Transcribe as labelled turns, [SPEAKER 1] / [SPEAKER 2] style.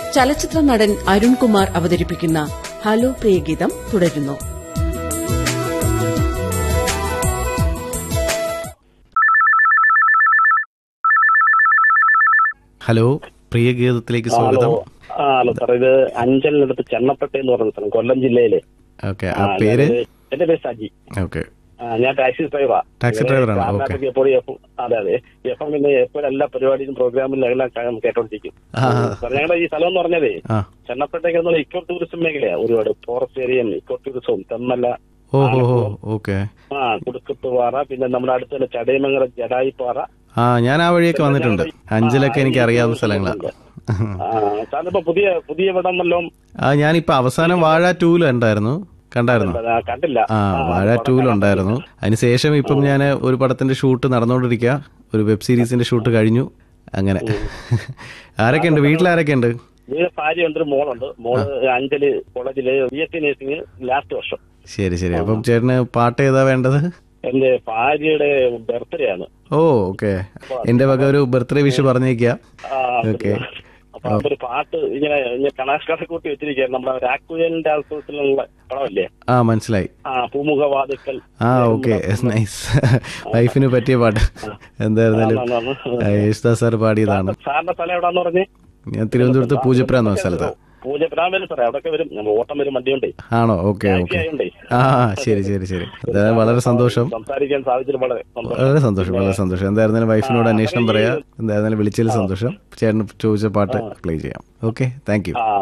[SPEAKER 1] ചലച്ചിത്ര നടൻ അരുൺകുമാർ അവതരിപ്പിക്കുന്ന ഹലോ പ്രിയഗീതം തുടരുന്നു
[SPEAKER 2] ഹലോ പ്രിയ ഗീതത്തിലേക്ക് സ്വാഗതം
[SPEAKER 3] ആ ഹലോ സാർ ഇത് അഞ്ചലിനടുത്ത് ചെന്നപ്പട്ട എന്ന് പറഞ്ഞ സ്ഥലം കൊല്ലം ജില്ലയിലെ
[SPEAKER 2] ഓക്കെ ആ പേര്
[SPEAKER 3] ഞാനത് എന്റെ പേര് സജി
[SPEAKER 2] ഓക്കെ
[SPEAKER 3] ആ, ഞാൻ ടാക്സി ഡ്രൈവറാ
[SPEAKER 2] ടാക്സി ഡ്രൈവറാണോ? ഓക്കേ.
[SPEAKER 3] എപ്പോഴും എപ്പം അതെ അതെ എപ്പം പിന്നെ എപ്പോഴും എല്ലാ പരിപാടിയും പ്രോഗ്രാമിലും എല്ലാം ക- കേട്ടോണ്ടിരിക്കും
[SPEAKER 2] ആ.
[SPEAKER 3] സാർ, ഞങ്ങളുടെ ഈ സ്ഥലം എന്ന് പറഞ്ഞതേ
[SPEAKER 2] ആ
[SPEAKER 3] ചെന്നപ്പട്ടേക്ക് എന്നുള്ള ഇക്കോ ടൂറിസം മേഖലയാ ഒരുപാട് ഫോറസ്റ്റ് ഏരിയയും ഇക്കോ ടൂറിസവും തെമ്മല
[SPEAKER 2] ഓ ഹോ ഹോ ഓക്കെ
[SPEAKER 3] ആ കുടുക്കത്തുപാറ പിന്നെ നമ്മുടെ അടുത്ത് തന്നെ ചടയമംഗലം ജഡായിപ്പാറ
[SPEAKER 2] ആ ഞാൻ ആ വഴിയൊക്കെ വന്നിട്ടുണ്ട് അഞ്ചലൊക്കെ എനിക്ക് അറിയാവുന്ന സ്ഥലങ്ങളാണ്
[SPEAKER 3] ആ സാറിപ്പോ പുതിയ പുതിയ ഇവിടം വല്ലതും
[SPEAKER 2] ആ ഞാനിപ്പോ അവസാനം വാഴ ടൂല് ഉണ്ടായിരുന്നു കണ്ടായിരുന്നു
[SPEAKER 3] ആ, കണ്ടില്ല
[SPEAKER 2] ആ വാഴ ടൂലുണ്ടായിരുന്നു അതിനുശേഷം ഇപ്പം ഞാൻ ഒരു പടത്തിന്റെ ഷൂട്ട് നടന്നുകൊണ്ടിരിക്കുക ഒരു വെബ് സീരീസിന്റെ ഷൂട്ട് കഴിഞ്ഞു അങ്ങനെ ആരൊക്കെ ഉണ്ട് വീട്ടിൽ ആരൊക്കെ ഉണ്ട്
[SPEAKER 3] വീട് ഭാര്യയുണ്ട് ഒരു മോളുണ്ട് മോള് അഞ്ചല് കോളേജില് B S C nursing last വർഷം
[SPEAKER 2] ശരി ശരി അപ്പം ചേട്ടന് പാട്ട് ഏതാ വേണ്ടത്
[SPEAKER 3] എന്റെ ഭാര്യയുടെ ബർത്ത്ഡേ ആണ്
[SPEAKER 2] ഓ ഓക്കെ എന്റെ വക ഒരു ബർത്ത്ഡേ വിഷ് പറഞ്ഞേക്കുക
[SPEAKER 3] ആ,
[SPEAKER 2] ഓക്കെ
[SPEAKER 3] അപ്പൊ അതൊരു പാട്ട് ഇങ്ങനെ ഇങ്ങനെ കണാഷ്കാരെ കൂട്ടി വെച്ചിരിക്കുകയാണ് നമ്മുടെ രാക്കുവലിന്റെ ആൾക്കൂട്ടത്തിലുള്ള പടമല്ലേ
[SPEAKER 2] ആ മനസ്സിലായി
[SPEAKER 3] ആ പൂമുഖവാതുക്കൽ
[SPEAKER 2] ആ ഓക്കെ നൈസ് വൈഫിന് പറ്റിയ പാട്ട് എന്തായിരുന്നാലും
[SPEAKER 3] ആണാണ്.
[SPEAKER 2] ആ, യേശുദാസ് സാർ പാടിയതാണ്
[SPEAKER 3] സാറിന്റെ സ്ഥലം എവിടാന്ന് പറഞ്ഞേ
[SPEAKER 2] ഞാൻ തിരുവനന്തപുരത്ത് പൂജപ്പുര എന്ന സ്ഥലത്ത്
[SPEAKER 3] പൂജപ്പുരാൻ വരും സാറേ അവിടെയൊക്കെ വരും നമ്മൾ ഓട്ടം വരും വണ്ടിയുണ്ടേ
[SPEAKER 2] ആണോ ഓക്കെ ഓക്കെ
[SPEAKER 3] ആയോണ്ടേ
[SPEAKER 2] ആ ശരി ശരി ശരി എന്തായാലും വളരെ സന്തോഷം
[SPEAKER 3] സംസാരിക്കാൻ സാധിച്ചത് വളരെ സന്തോഷം
[SPEAKER 2] വളരെ സന്തോഷം വളരെ സന്തോഷം എന്തായിരുന്നാലും വൈഫിനോട് അന്വേഷണം പറയാം എന്തായിരുന്നാലും വിളിച്ചതിൽ സന്തോഷം ചേട്ടന് ചോദിച്ച പാട്ട് പ്ലേ ചെയ്യാം ഓക്കെ താങ്ക് യു
[SPEAKER 3] ആ